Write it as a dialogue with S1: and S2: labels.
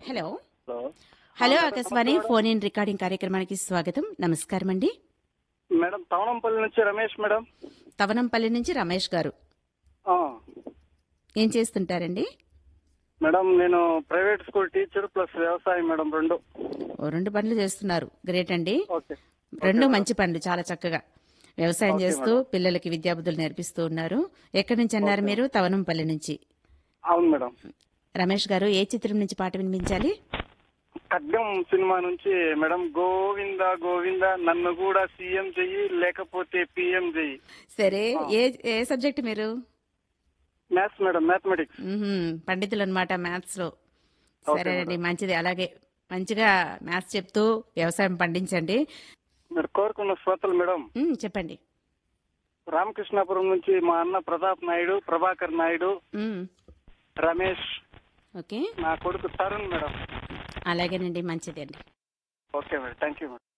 S1: Hello
S2: hello
S1: hello Akashvani phone in recording కార్యక్రమానికి స్వాగతం నమస్కారం అండి
S2: మేడం తవనంపల్లి నుంచి రమేష్ మేడం
S1: తవనంపల్లి నుంచి రమేష్ గారు
S2: ఆ,
S1: ఏం చేస్తుంటారండి
S2: మేడం నేను ప్రైవేట్ స్కూల్ టీచర్ ప్లస్ వ్యవసాయం మేడం రెండు
S1: ఓ రెండు పనులు చేస్తున్నారు గ్రేట్ అండి
S2: ఓకే
S1: రెండు మంచి పనులు చాలా చక్కగా వ్యవసాయం
S2: ఓకే,
S1: చేస్తూ పిల్లలకి విద్యాబుద్ధులు నేర్పిస్తూ ఉన్నారు ఎక్కడి నుంచి అన్నారు మీరు తవనంపల్లి నుంచి
S2: అవును మేడం
S1: రమేష్ గారు ఏ చిత్రం నుంచి పాట వినిపించాలి
S2: ఖడ్గం సినిమా నుంచి మేడం గోవింద గోవింద నన్ను కూడా సీఎం చెయ్యి లేకపోతే పిఎం చెయ్యి
S1: సరే ఏ ఏ సబ్జెక్ట్ మీరు
S2: మ్యాథ్స్ మేడం మ్యాథమెటిక్స్
S1: మ్మ్హ్మ్. పండితులు అనమాట మ్యాథ్స్ లో సరేనండి మంచిది అలాగే మంచిగా మ్యాథ్స్ చెప్తూ వ్యవసాయం పండించండి
S2: మీరు కోరుకున్న శ్రోతలు మేడం
S1: మ్మ్, చెప్పండి
S2: రామకృష్ణాపురం నుంచి మా అన్న ప్రతాప్ నాయుడు ప్రభాకర్ నాయుడు
S1: మ్మ్.
S2: రమేష్
S1: ఓకే
S2: నా కొడుకు తరుణ్ మేడం
S1: అలాగేనండి మంచిదండి
S2: okay madam thank you madam